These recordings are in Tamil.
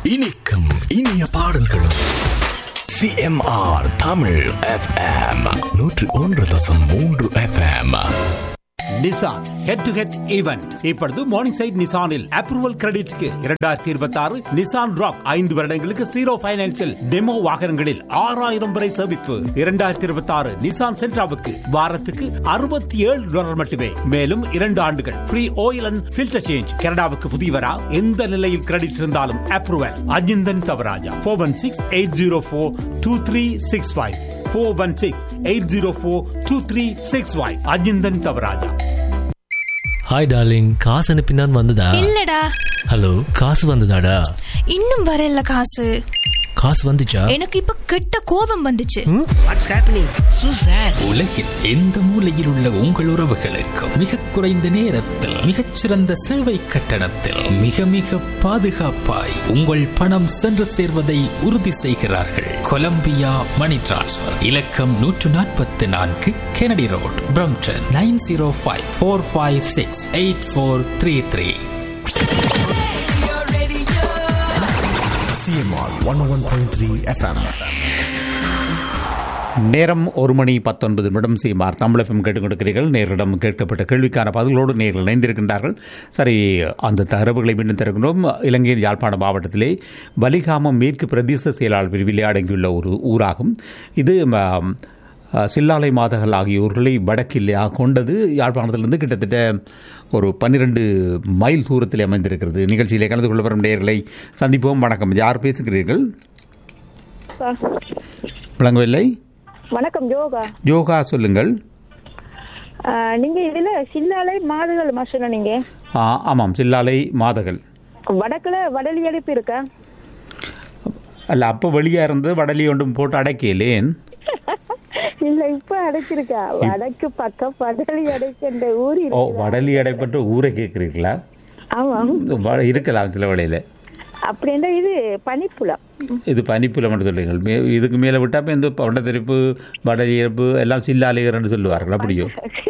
இனிக்கும் இனிய பாடல்களும் சிஎம்ஆர் தமிழ் எஃப்எம் நூற்று ஒன்று தசம் மூன்று FM Nissan head to head event இப்பொழுது மார்னிங் சைட் நிசானில் அப்ரூவல் கிரெடிட்க்கு இரண்டாயிரத்தி இருபத்தி ஆறு நிசான் ராக் ஐந்து வருடங்களுக்கு ஜீரோ பைனான்சில் டெமோ வாகனங்களில் ஆறாயிரம் வரை சேமிப்பு இரண்டாயிரத்தி இருபத்தி ஆறு நிசான் சென்ட்ராவுக்கு வாரத்துக்கு அறுபத்தி ஏழு டாலர் மட்டுமே மேலும் இரண்டு ஆண்டுகள் free oil and filter change கனடாவுக்கு புதியவரா எந்த நிலையில் கிரெடிட் இருந்தாலும் approval Ajinthan Thavarajah four one six eight zero four two three six five four one six eight zero four two three six five Ajinthan Thavarajah hi darling காசு அனுப்பினான் வந்ததா இல்லடா ஹலோ காசு வந்ததாடா இன்னும் வரல காசு காசு வந்துச்சா எனக்கு இப்ப கெட்ட கோபம் வந்துச்சு வாட்ஸ் ஹேப்பனிங் சூ சார் உலகில் எந்த மூலையில் உள்ள உங்கள் உறவுகளுக்கும் மிக குறைந்த நேரத்தில் மிகச்சிறந்த சேவை கட்டணத்தில் மிக மிக பாதுகாப்பாய் உங்கள் பணம் சென்று சேர்வதை உறுதி செய்கிறார்கள் கொலம்பியா மணி டிரான்ஸ்ஃபர் இலக்கம் நூற்று நாற்பத்தி நான்கு Kennedy road Brampton nine zero five four five six eight four three three CMR one one point three FM நேரம் ஒரு மணி பத்தொன்பது நிமிடம் செய்யுமார் தமிழகம் கேட்டுக் கொடுக்கிறீர்கள் நேரிடம் கேட்கப்பட்ட கேள்விக்கான பதில்களோடு நேரில் இணைந்திருக்கின்றார்கள் சரி அந்த தரவுகளை மீண்டும் தருகின்றோம் இலங்கையின் யாழ்ப்பாணம் மாவட்டத்திலே பலிகாமம் மேற்கு பிரதேச செயலாளர் பிரிவிலே அடங்கியுள்ள ஒரு ஊராகும் இது ம, சில்லாலை மாதகள் ஆகிய ஊர்களை வடக்கில் கொண்டது யாழ்ப்பாணத்திலிருந்து கிட்டத்தட்ட ஒரு பன்னிரண்டு மைல் தூரத்தில் அமைந்திருக்கிறது நிகழ்ச்சியிலே கலந்து கொள்ள வரும் நேர்களை சந்திப்போம் வணக்கம் யார் பேசுகிறீர்கள் விளங்கவில்லை வணக்கம் யோகா யோகா சொல்லுங்கள் ஆ, நீங்க இதுல சில்லாலை மாதுகள் மசன நீங்க ஆ, ஆமாம் சில்லாலை மாதகள் வடக்குல வடலி அடுப்பு இருக்கா அல்ல அப்போ வெளியே இருந்து வடலி ஒன்றும் போட்டு அடைக்கலேன் இல்ல இப்ப அடைச்சிருக்கா வடக்கு பக்கம் வடலி அடைக்கின்ற ஊர் ஓ இருக்கு வடலி அடைப்பட்டு ஊரை கேட்குறீங்களா ஆமா வ- இருக்கலாம் சில வழியில் அப்படின்னா இது பனிப்புலம் இது பனிப்புல மட்டும் சொல்லுங்கள் மே இதுக்கு மேலே விட்டால் இந்த பண்டத்தரிப்பு வடலி இறப்பு எல்லாம் சில்லாலைகள்னு சொல்லுவார்கள் அப்படியோ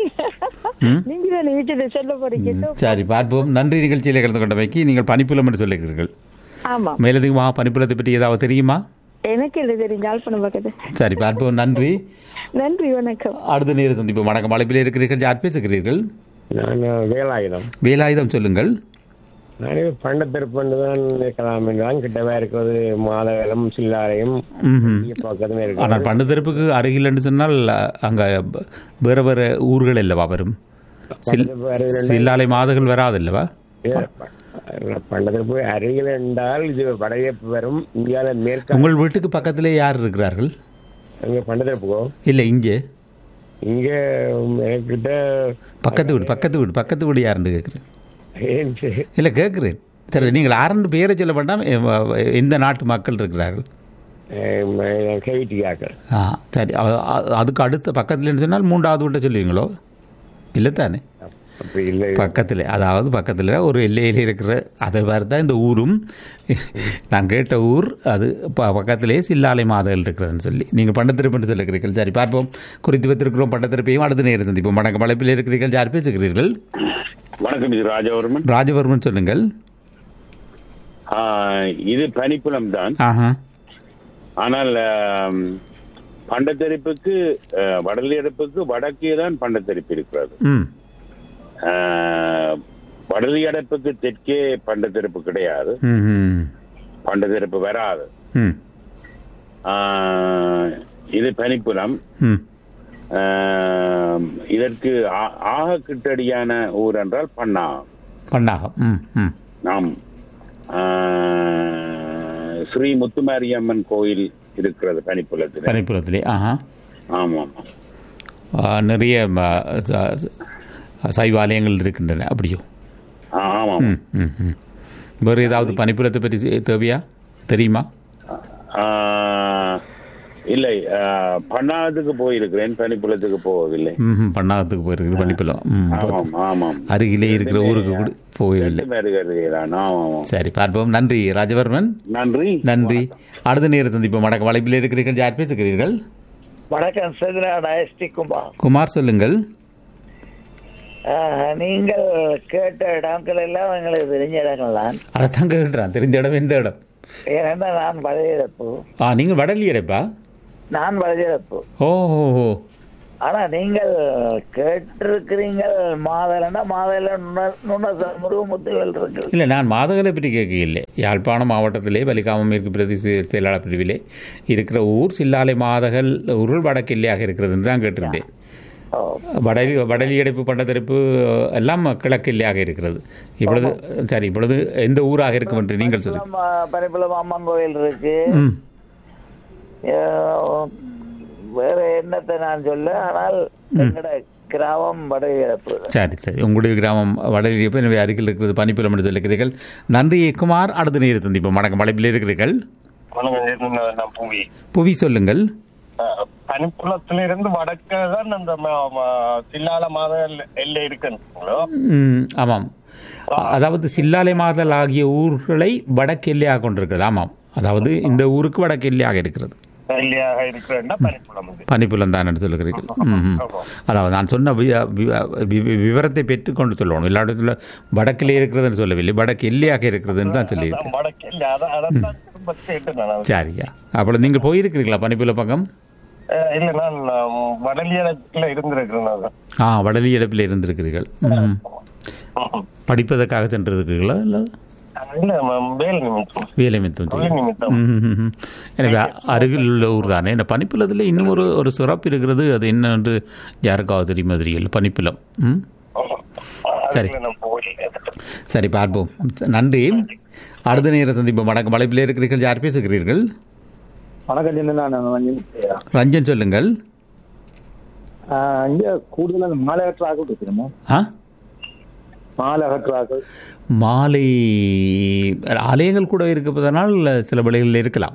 நீங்க தான் வீட்டு சொல்ல போறீங்க சரி பார்ப்போம் நன்றி நிகழ்ச்சியில் கலந்து கொண்டமைக்கு நீங்கள் பனிப்புலம் என்று சொல்லுகிறீர்கள் ஆமா மேலதிகமாக பனிப்புலத்தை பற்றி ஏதாவது தெரியுமா எனக்கு இல்லை தெரியும் யாழ்ப்பாணம் பக்கத்து சரி பார்ப்போம் நன்றி நன்றி வணக்கம் அடுத்த நேரம் சந்திப்போம் வணக்கம் அழைப்பில் இருக்கிறீர்கள் யார் பேசுகிறீர்கள் நான் வேலாயுதம் வேலாயுதம் சொல்லுங்கள் நானே பண்டத்திருப்பண்டு தான் இருக்கலாம் என்றான் கிட்டவே இருக்கிறது மாதவரம் சில்லாரையும் ம்ஹும். பக்கத்துமே ஆனால் இருக்கு பண்டத்தரப்புக்கு அருகில் என்று சொன்னால் அங்கே வேறு வேறு ஊர்கள் அல்லவா வரும் சில் பண்டத்திருப்பு அருகில் சில்லாலை மாதங்கள் வராதல்லவா பண்டத்திருப்பு அருகில் என்றால் இது வடகிழப்பு வரும் இந்தியாவில் மேற்கு உங்கள் வீட்டுக்கு பக்கத்திலே யார் இருக்கிறார்கள் அங்கே பண்டத்திருப்புக்கோ இல்லை இங்கே இங்க கிட்ட பக்கத்து வீடு பக்கத்து வீடு பக்கத்து வீடு யாருன்னு கேட்குறேன் ஏன் சரி, இல்லை கேட்குறேன் சரி நீங்கள் ஆரண்டு பேரை சொல்ல வேண்டாம் எ- எந்த நாட்டு மக்கள் இருக்கிறார்கள் அஹ், கைட்டியாக்கள் ஆ சரி அ- அ- அதுக்கு அடுத்த பக்கத்துலன்னு சொன்னால் மூன்றாவது வீட்டை சொல்லுவீங்களோ இல்லை தானே அப்படி இல்லை பக்கத்தில் அதாவது பக்கத்தில் ஒரு எல்லையில் இருக்கிற அதை மாதிரி தான் இந்த ஊரும் நான் கேட்ட ஊர் அது ப- பக்கத்திலே சில்லாலை மாதங்கள் இருக்கிறதுன்னு சொல்லி நீங்கள் பண்டத்திருப்புன்னு சொல்லுகிறீர்கள் சரி பார்ப்போம் குறித்து வைத்திருக்கிறோம் பண்டத்திருப்பையும் அடுத்த நேரம் சந்திப்போம் வணக்கம் அழைப்பில் இருக்கிறீர்கள் யார் பேசுகிறீர்கள் வணக்கம் இது ராஜவர்மன் ராஜவர்மன் சொல்லுங்கள் ஆ, இது பனிப்புலம் தான் ஆஹா ஆனால் ஆம், பண்டத்தரிப்புக்கு ஆ, வடலி அடுப்புக்கு வடக்கே தான் பண்டத்தரிப்பு இருக்கிறது ம் ஆ, வடலி அடுப்புக்கு தெற்கே பண்டத்தரிப்பு கிடையாது ம் ம் பண்டத்தரிப்பு வராது ம் ஆ, இது பனிப்புலம் ம் ஆ, இதற்கு ஆ- ஆக கிட்டடியான ஊர் என்றால் பண்ணா பண்ணாகம் ம் ம் நாம் ஆ, ஸ்ரீ முத்துமாரியம்மன் கோயில் இருக்கிறது பனிப்புலத்தில் பனிப்புறத்திலே ஆஹா ஆமாம் ஆ, நிறைய ம, ச- ச- சைவாலயங்கள் இருக்கின்றன அப்படியோ ஆ, ஆமாம் ம் ம் ம் வேறு ஏதாவது பனிப்புலத்தை பற்றி தெ- தேவையா தெரியுமா ஆ, இல்லை ஆ, பண்ணாததுக்கு போயிருக்கிறேன் பனிப்புலத்துக்கு போவதில்லை ம் பண்ணாததுக்கு போயிருக்குது பனிப்புலம் ம் ஆமாம் ஆமாம் அருகிலே இருக்கிற ஊருக்கு கூட போகவில்லை ரெண்டு பேருக்கு அருகேதான். ஆமாம் ஆமாம் சரி பார்ப்போம் நன்றி ராஜவர்மன் நன்றி நன்றி அடுத்த நேரம் சந்திப்போம் வணக்கம் வலைப்பில் இருக்கிறீர்கள் யார் பேசுகிறீர்கள் வணக்கம் சதுரா எஸ்டி குமார் குமார் சொல்லுங்கள் ஆஹ், நீங்கள் கேட்ட இடங்கள் எல்லாம் எங்களுக்கு தெரிஞ்ச இடங்கள் தான் அதைத்தான் கேட்குறான் தெரிஞ்ச இடம் எந்த இடம் ஏனென்றால் நான் வளையப்பு ஆ நீங்கள் வடலியடைப்பா நான் வளையப்பு ஓ ஓ ஓ ஆனா நீங்கள் கேட்டிருக்கிறீங்கள் மாதலன்னா மாதல நுண்ண முருகமுத்துகள் இருக்கு இல்லை நான் மாதகரை பற்றி கேட்கவில்லை யாழ்ப்பாணம் மாவட்டத்திலே வலிகாமம் மேற்கு பிரதேச செயலாளர் பிரிவிலே இருக்கிற ஊர் சில்லாலை மாதகள் உருள் வடக்கில்லையாக இருக்கிறதுன்னு தான் கேட்டிருந்தேன் ஓ, வடலி வடலி அடைப்பு பண்டத்தரிப்பு எல்லாம் கிழக்கில்லையாக இருக்கிறது இப்பொழுது சரி இப்பொழுது எந்த ஊராக இருக்கும் என்று நீங்கள் சொல்லுங்கள் பரிபுலம், பரிபுலம் அம்மன் கோயில் இருக்கு ம் அஹ், வேற என்னத்தை நான் சொல்ல ஆனால் எங்கட கிராமம் வடகிழப்பு சரி சரி உங்களுடைய கிராமம் வடலியப்பு எனவே அருகில் இருக்கிறது பனிப்புலம் என்று சொல்லுகிறீர்கள் நன்றி குமார் அடுத்த நேரம் சந்திப்போம் வணக்கம் மலைப்பில் இருக்கிறீர்கள் நான் பூவி புவி சொல்லுங்கள் பனிப்புலத்துல இருந்து வடக்க தான் அந்த ம- ம- சில்லால மாத எல்லை இருக்குங்களோ ம், ஆமாம் அதாவது சில்லாலை மாதல் ஆகிய ஊர்களை வடக்கு எல்லையாக கொண்டிருக்கிறது ஆமாம் அதாவது இந்த ஊருக்கு வடக்கு எல்லையாக இருக்கிறது எல்லையாக இருக்கிற பனிப்புலம் இது பனிப்புலம் தான் என்று சொல்லுகிறீர்கள் ம், ம். அதாவது நான் சொன்ன வி- வி- வி- விவரத்தை பெற்றுக்கொண்டு சொல்லணும் எல்லா இடத்துல வடக்கிலே இருக்கிறதுன்னு சொல்லவில்லை வடக்கு எல்லையாக இருக்கிறதுன்னு தான் சொல்லியிருக்கேன் வடக்கு இல்ல அத- அதைத்தான் திரும்ப கேட்டேன் நான் சரியா அப்போ நீங்கள் போயிருக்கிறீங்களா பனிப்புல பக்கம் அஹ் இல்ல நான் அஹ், வடலியத்துல இருந்திருக்கிறேன் நான். ஆ வடலி இடப்பில் இருந்திருக்கிறீர்கள் ம். படிப்பதற்காக சென்றிருக்கிறீர்களா இல்லை இல்ல ம- வேலை நிமித்தம் வேலை மித்தம் தொழில் நிமித்தம் ம் எனவே அருகில் உள்ள ஊர் தானே இந்த பனிப்புலத்தில் இன்னும் ஒரு ஒரு சிறப்பு இருக்கிறது அது என்ன என்று யாருக்காவது தெரியுமா தெரியல பனிப்புலம் ம் சரி. அதுல நான் போகல சரி பார்ப்போம் நன்றி அடுத்த நேரம் சந்திப்போம் வணக்கம் வளைப்பில் இருக்கிறீர்கள் யார் பேசுகிறீர்கள் வணக்கம் நான் ரஞ்சன் சொல்லுங்கள் இங்க கூடுதலாக மாலை அகற்றாக்கள் இருக்கணுமா ஆ மாலை அகற்றாக்கள் மாலை ஆலயங்கள் கூட இருப்பதனால் சில விலைகளில் இருக்கலாம்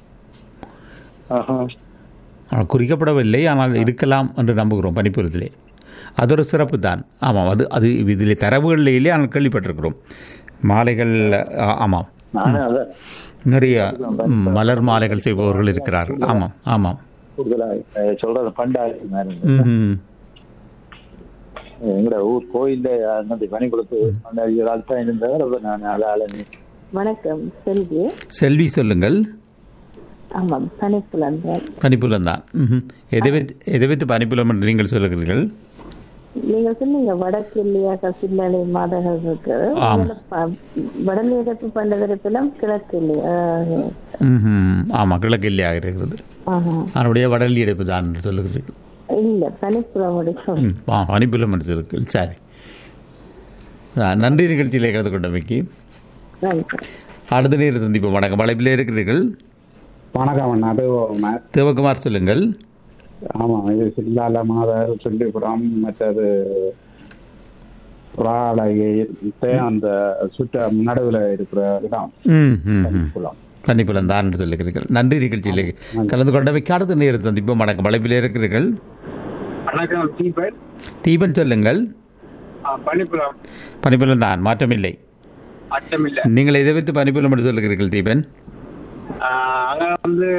ஆனால் குறிக்கப்படவில்லை ஆனால் இருக்கலாம் என்று நம்புகிறோம் பனிப்புறத்திலே அது ஒரு சிறப்பு தான் ஆமாம் அது அது இதில் தரவுகளிலே ஆனால் கேள்விப்பட்டிருக்கிறோம் மாலைகள் ஆ, ஆமாம் நானே அதான் நிறைய ம், மலர் மாலைகள் செய்பவர்கள் இருக்கிறார்கள் ஆமாம் ஆமாம் கூடுதலாக சொல்றது பண்டாரி ம் எங்கட ஊர் கோயில்ல அந்த பனி கொடுத்து பண்டாரி தான் இருந்தவர் அப்ப நான் அதால வணக்கம் செல்வி செல்வி சொல்லுங்கள் ஆமாம் பனிப்புலந்தர் பனிப்புலம் தான் ம்ஹும். எதை வைத்து எதை வைத்து பனிப்புலம் என்று நீங்கள் சொல்லுகிறீர்கள் நீங்க சொன்னீங்க வடக்கு இல்லையா கசில்லாலை மாதகள் இருக்கு ஆம். அதுல ப- வடநீரப்பு பண்டதரப்பிலும் கிழக்கு இல்லையா ம்ஹும். ஆமாம் கிழக்கு இல்லையாக இருக்கிறது ஆஹா. அதனுடைய வடலி எடுப்பு தான் என்று சொல்லுகிறீர்கள் இல்ல பனிப்புலம் ம் ஆ பனிப்புலம் என்று சொல்லுங்கள் சரி ஆ, நன்றி நிகழ்ச்சியிலே கலந்து கொண்டமைக்கு அடுத்த நேரம் சந்திப்போம் வணக்கம் வளைப்பில் இருக்கிறீர்கள் வணக்கம் அண்ணா அது சிவகுமார் சொல்லுங்கள் ஆமா இது சில்லால மாதர் சொல்லிபுரம் மற்றது புறாலகை அந்த சுற்ற நடுவில் இருக்கிற இடம் ம் ம் ம் குளம் பன்னிப்புலம் தான் என்று சொல்லுகிறீர்கள் நன்றி நிகழ்ச்சியிலே கலந்து கொண்டமைக்கு அடுத்த நேரம் சந்திப்போம் வணக்கம் வளைப்பில் இருக்கிறீர்கள் வணக்கம் தீபன் தீபன் சொல்லுங்கள் பனிப்புலம் பனிப்புலம் தான் மாற்றமில்லை அச்சமில்லை நீங்கள் எதை வைத்து பனிப்புலம் என்று சொல்லுகிறீர்கள் தீபன் அங்க வந்து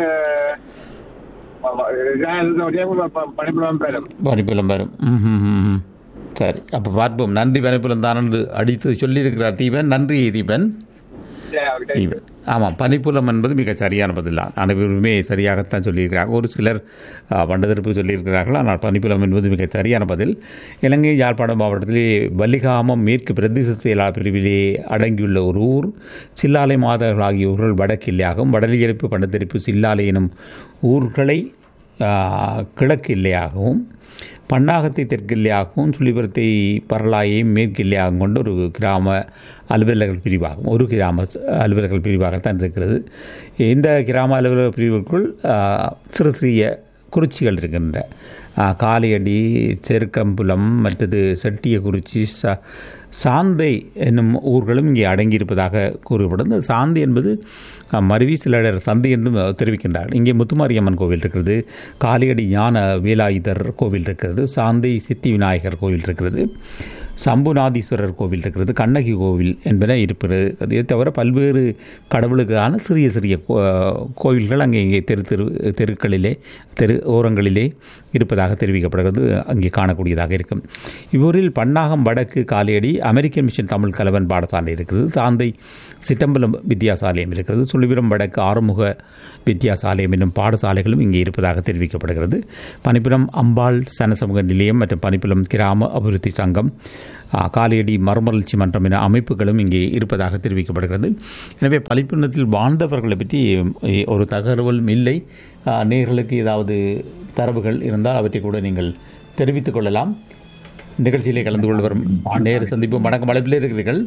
பனிப்புலம் பேரும் பனிப்புலம் வரும் ம், ம், ம், ம். சரி அப்போ பார்ப்போம் நன்றி பனிப்புலம் தான் என்று அடித்து சொல்லியிருக்கிறார் தீபன் நன்றி தீபன் தீபன் ஆமாம் பனிப்புலம் என்பது மிக சரியான பதில் தான் அனைவருமே சரியாகத்தான் சொல்லியிருக்கிறார்கள் ஒரு சிலர் ஆ, பண்டதரப்பு சொல்லியிருக்கிறார்கள் ஆனால் பனிப்புலம் என்பது மிக சரியான பதில் இலங்கை யாழ்ப்பாணம் மாவட்டத்திலே வல்லிகாமம் மேற்கு பிரதேச செயலாளர் பிரிவிலே அடங்கியுள்ள ஒரு ஊர் சில்லாலை மாதர்கள் ஆகிய ஊர்கள் வடக்கில்லையாகவும் வடலியெழுப்பு பண்டத்தெரிப்பு சில்லாலை எனும் ஊர்களை ஆ, கிழக்கு எல்லையாகவும் பன்னாகத்தை தெற்கு எல்லையாகவும் சுழிபுரத்தை பரலாயை மேற்கு எல்லையாகவும் கொண்ட ஒரு கிராம அலுவலர்கள் பிரிவாகும் ஒரு கிராம ச- அலுவலர்கள் பிரிவாகத்தான் இருக்கிறது இந்த கிராம அலுவலக பிரிவுக்குள் ஆ, சிறு சிறிய குறிச்சிகள் இருக்கின்ற ஆ, காலையடி செருக்கம்புலம் மற்றது செட்டியகுறிச்சி ச சாந்தை என்னும் ஊர்களும் இங்கே அடங்கியிருப்பதாக கூறப்படுது இந்த சாந்தை என்பது அஹ், மருவி சிலர் சந்தை என்றும் அஹ், தெரிவிக்கின்றார்கள் இங்கே முத்துமாரியம்மன் கோவில் இருக்கிறது காலையடி ஞான வேலாயுதர் கோவில் இருக்கிறது சாந்தை சித்தி விநாயகர் கோவில் இருக்கிறது சம்புநாதீஸ்வரர் கோவில் இருக்கிறது கண்ணகி கோவில் என்பன இருப்பது இதை தவிர பல்வேறு கடவுளுக்கான சிறிய சிறிய கோ- கோவில்கள் அங்கே இங்கே தெரு தெரு தெருக்களிலே தெரு ஓரங்களிலே இருப்பதாக தெரிவிக்கப்படுகிறது அங்கே காணக்கூடியதாக இருக்கும் இவ்வூரில் பன்னாகம் வடக்கு காலையடி அமெரிக்கன் மிஷன் தமிழ் கலவன் பாடசாலை இருக்கிறது சாந்தை சிட்டம்பலம் வித்தியாசாலயம் இருக்கிறது சுள்ளிபுரம் வடக்கு ஆறுமுக வித்தியாசாலயம் என்னும் பாடசாலைகளும் இங்கே இருப்பதாக தெரிவிக்கப்படுகிறது பனிப்புலம் அம்பாள் சனசமூக நிலையம் மற்றும் பனிப்புலம் கிராம அபிவிருத்தி சங்கம் ஆ, காலையடி மறுமலர்ச்சி மன்றம் என அமைப்புகளும் இங்கே இருப்பதாக தெரிவிக்கப்படுகிறது எனவே பலிப்புணத்தில் வாழ்ந்தவர்களை பற்றி எ, ஒரு தகவலும் இல்லை ஆ, நேயர்களுக்கு ஏதாவது தரவுகள் இருந்தால் அவற்றை கூட நீங்கள் தெரிவித்துக் கொள்ளலாம் நிகழ்ச்சியிலே கலந்து கொள்ள வரும் நேரு சந்திப்பு வணக்கம் அழைப்பில் இருக்கிறீர்கள்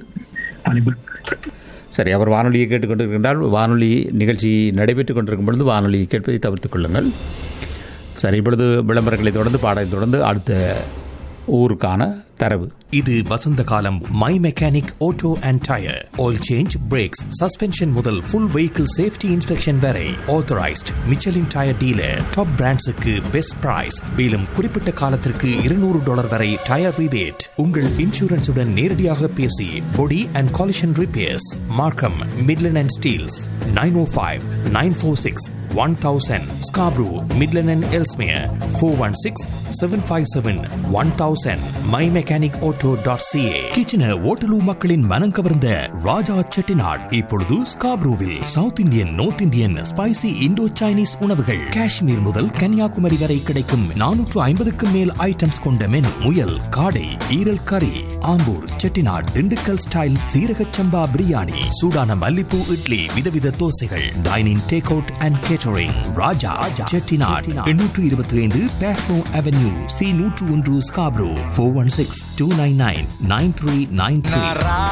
சரி அவர் வானொலியை கேட்டுக்கொண்டிருக்கின்றால் வானொலி நிகழ்ச்சி நடைபெற்றுக் கொண்டிருக்கும் பொழுது வானொலியை கேட்பதை தவிர்த்துக் கொள்ளுங்கள் சரி இப்பொழுது விளம்பரங்களை தொடர்ந்து பாடத்தை தொடர்ந்து அடுத்த ஊருக்கான தரவு இது வசந்த காலம் my mechanic auto and tyre oil change brakes suspension முதல் ஃபுல் வெஹிக்கிள் சேஃப்டி இன்ஸ்பெக்ஷன் வரை authorised Michelin tyre dealer top பிராண்ட்ஸுக்கு பெஸ்ட் பிரைஸ் மேலும் குறிப்பிட்ட காலத்திற்கு இருநூறு டாலர் வரை டயர் ரிபேட் உங்கள் இன்சூரன்ஸுடன் நேரடியாக பேசி body and collision repairs Markham Midland and Steeles nine O five nine four six one thousand Scarborough Midland and Ellesmere four one six seven five seven one thousand my mechanic auto dot CA கிச்சன ஓட்டலு மக்களின் மனம் கவர்ந்த ராஜா செட்டிநாட் இப்பொழுது ஸ்காப்ரூவில் south Indian north Indian spicy Indo Chinese உணவுகள் காஷ்மீர் முதல் கன்னியாகுமரி வரை கிடைக்கும் நானூற்று ஐம்பதுக்கும் மேல் ஐட்டம்ஸ் கொண்ட மெனு முயல் காடை ஈரல் கறி ஆம்பூர் செட்டிநாட் திண்டுக்கல் ஸ்டைல் சீரக சம்பா பிரியாணி சூடான மல்லிப்பூ இட்லி விதவித தோசைகள் dining take out and catering Raja Chettinad எண்ணூற்று இருபத்தி ஐந்து பேஸ்மோ அவென்யூ சி நூற்று ஒன்று Scarborough four one six two nine nine nine three nine three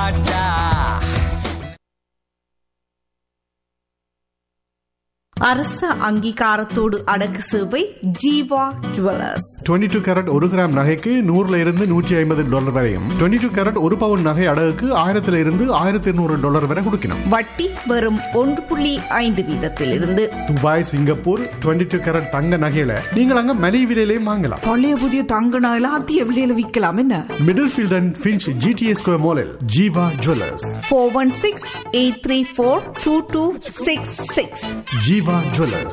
அரச அங்கீகாரத்தோடு அடக்கு சேவை ஜீவா ஜுவல்லர்ஸ் 22 டூ கேரட் ஒரு கிராம் நகைக்கு நூறுல இருந்து நூற்றி ஐம்பது டாலர் வரையும் 22 டூ கேரட் ஒரு பவுன் நகை அடகுக்கு ஆயிரத்துல இருந்து ஆயிரத்தி இருநூறு டாலர் வரை கொடுக்கணும் வட்டி வெறும் ஒன்று புள்ளி ஐந்து வீதத்திலிருந்து துபாய் சிங்கப்பூர் 22 டூ கேரட் தங்க நகையில நீங்கள் அங்க மலிவு விலையிலையும் வாங்கலாம் பழைய புதிய தங்க நகையில அதிக விலையில விற்கலாம் என்ன Middlefield and Finch GTA square மாலில் Jeeva jewellers four one six eight three four two two six six Jeeva jewellers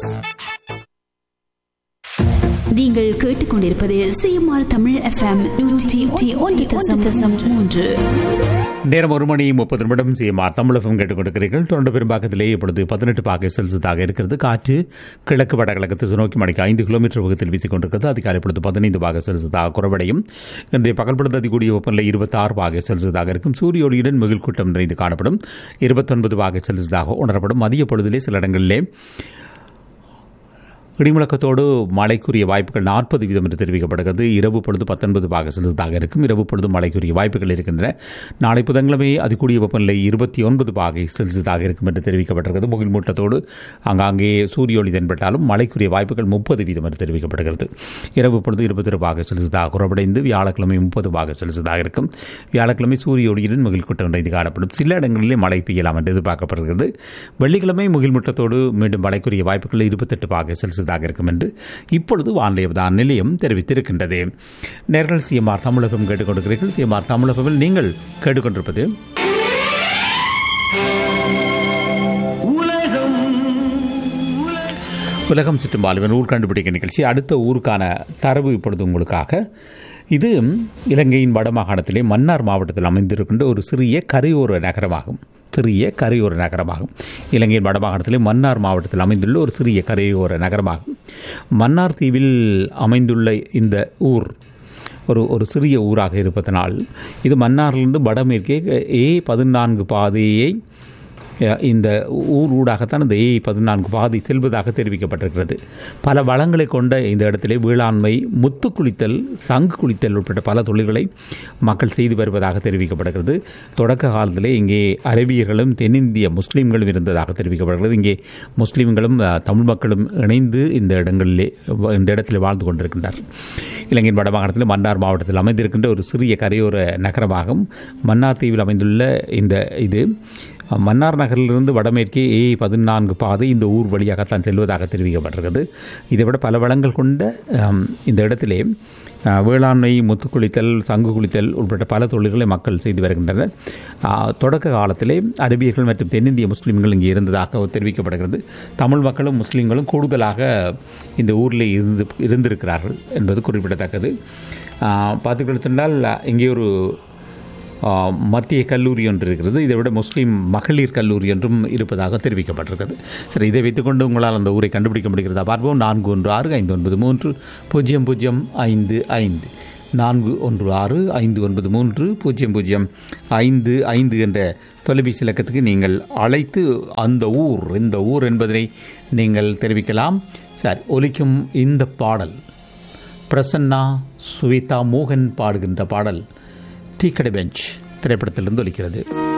நீங்கள் கேட்டுக்கொண்டிருப்பது சிஎம்ஆர் தமிழ் எஃப்எம் நூற்றி ஒன்று தசம் தசம் மூன்று நேரம் ஒரு மணி முப்பது நிமிடம் சிஎம்ஆர் தமிழகம் கேட்டுக்கொண்டிருக்கிறீர்கள் தொடர்ந்து பெரும்பாக்கத்திலே இப்பொழுது பதினெட்டு பாகை செல்சியஸாக இருக்கிறது காற்று கிழக்கு வடகிழக்கு திசை நோக்கி மணிக்கு ஐந்து கிலோமீட்டர் வேகத்தில் வீசிக் கொண்டிருக்கிறது அதிகாலை பொழுது பதினைந்து பாகை செல்சியஸாக குறைவடையும் இன்றைய பகல் பொழுது அதிகூடிய வெப்பநிலை இருபத்தாறு பாகை செல்சியஸாக இருக்கும் சூரிய ஒளியுடன் மிகில் கூட்டம் நிறைந்து காணப்படும் இருபத்தொன்பது பாகை செல்சியஸாக உணரப்படும் மதிய பொழுதிலே சில இடங்களிலே இடிமுழக்கத்தோடு மழைக்குரிய வாய்ப்புகள் நாற்பது வீதம் என்று தெரிவிக்கப்படுகிறது இரவு பொழுது பத்தொன்பது பாக செலுத்தாக இருக்கும் இரவு பொழுது மழைக்குரிய வாய்ப்புகள் இருக்கின்றன நாளை புதன்கிழமை அதிகூடிய வெப்பநிலை இருபத்தி ஒன்பது பாகை செல்சியஸாக இருக்கும் என்று தெரிவிக்கப்பட்டிருக்கிறது முகில் மூட்டத்தோடு அங்காங்கே சூரிய ஒளி தென்பட்டாலும் மழைக்குரிய வாய்ப்புகள் முப்பது வீதம் என்று தெரிவிக்கப்படுகிறது இரவு பொழுது இருபத்தி ஒரு பாக செல்சியஸாக குறைவடைந்து வியாழக்கிழமை முப்பது பாக செல்சியஸாக இருக்கும் வியாழக்கிழமை சூரிய ஒளியுடன் முகில் கூட்டம் நிறைந்து காணப்படும் சில இடங்களிலே மழை பெய்யலாம் என்று எதிர்பார்க்கப்படுகிறது வெள்ளிக்கிழமை முகில் மூட்டத்தோடு மீண்டும் மழைக்குரிய வாய்ப்புகள் இருபத்தெட்டு பாக செல்சியஸாக இருக்கும் என்று இப்பொழுது வானிலை அவதான நிலையம் தெரிவித்திருக்கின்றது நேர்கள் சிஎம்ஆர் தமிழகம் கேட்டுக்கொண்டிருக்கிறீர்கள் சிஎம்ஆர் தமிழகத்தில் நீங்கள் கேட்டுக்கொண்டிருப்பது உலகம் சுற்றும் பாலிவன் ஊர் கண்டுபிடிக்க நிகழ்ச்சி அடுத்த ஊருக்கான தரவு இப்பொழுது உங்களுக்காக இது இலங்கையின் வடமாகாணத்திலே மன்னார் மாவட்டத்தில் அமைந்திருக்கின்ற ஒரு சிறிய கரையோர நகரமாகும் சிறிய கரையோர நகரமாகும் இலங்கையின் வடமாகாணத்திலே மன்னார் மாவட்டத்தில் அமைந்துள்ள ஒரு சிறிய கரையோர நகரமாகும் மன்னார் தீவில் அமைந்துள்ள இந்த ஊர் ஒரு ஒரு சிறிய ஊராக இருப்பதனால் இது மன்னாரிலிருந்து வடமேற்கே ஏ பதினான்கு பாதையை அஹ், இந்த ஊர் ஊடாகத்தான் இந்த ஏ பதினான்கு பாதை செல்வதாக தெரிவிக்கப்பட்டிருக்கிறது பல வளங்களை கொண்ட இந்த இடத்திலே வேளாண்மை முத்து குளித்தல் சங்கு குளித்தல் உட்பட்ட பல தொழில்களை மக்கள் செய்து வருவதாக தெரிவிக்கப்படுகிறது தொடக்க காலத்திலே இங்கே அரபியர்களும் தென்னிந்திய முஸ்லீம்களும் இருந்ததாக தெரிவிக்கப்படுகிறது இங்கே முஸ்லீம்களும் அஹ், தமிழ் மக்களும் இணைந்து இந்த இடங்களிலே இந்த இடத்தில் வாழ்ந்து கொண்டிருக்கின்றார் இலங்கையின் வடமாகாணத்தில் மன்னார் மாவட்டத்தில் அமைந்திருக்கின்ற ஒரு சிறிய கரையோர நகரமாகும் மன்னார் தீவில் அமைந்துள்ள இந்த இது மன்னார் நகரிலிருந்து வடமேற்கே ஏ பதினான்கு பாதை இந்த ஊர் வழியாகத்தான் செல்வதாக தெரிவிக்கப்பட்டிருக்கிறது இதை விட பல வளங்கள் கொண்ட ஆம், இந்த இடத்திலே அஹ், வேளாண்மை முத்து குளித்தல் சங்கு குளித்தல் உட்பட்ட பல தொழில்களை மக்கள் செய்து வருகின்றனர் அஹ், தொடக்க காலத்திலே அரபியர்கள் மற்றும் தென்னிந்திய முஸ்லீம்கள் இங்கே இருந்ததாக தெரிவிக்கப்படுகிறது தமிழ் மக்களும் முஸ்லீம்களும் கூடுதலாக இந்த ஊரில் இருந்து இருந்திருக்கிறார்கள் என்பது குறிப்பிடத்தக்கது பார்த்துக்கிட்டு சொன்னால் இங்கே ஒரு ஆ, மத்திய கல்லூரி ஒன்று இருக்கிறது இதை விட முஸ்லீம் மகளிர் கல்லூரி என்றும் இருப்பதாக தெரிவிக்கப்பட்டிருக்கிறது சரி இதை வைத்துக்கொண்டு உங்களால் அந்த ஊரை கண்டுபிடிக்க முடிகிறதா பார்ப்போம் நான்கு ஒன்று ஆறு ஐந்து ஒன்பது மூன்று பூஜ்ஜியம் பூஜ்ஜியம் ஐந்து ஐந்து நான்கு ஒன்று ஆறு ஐந்து ஒன்பது மூன்று பூஜ்ஜியம் பூஜ்ஜியம் ஐந்து ஐந்து என்ற தொலைபேசி இலக்கத்துக்கு நீங்கள் அழைத்து அந்த ஊர் இந்த ஊர் என்பதனை நீங்கள் தெரிவிக்கலாம் சரி ஒலிக்கும் இந்த பாடல் பிரசன்னா சுவிதா மோகன் பாடுகின்ற பாடல் டீக்கடை பெஞ்ச் திரைப்படத்திலிருந்து ஒலிக்கிறது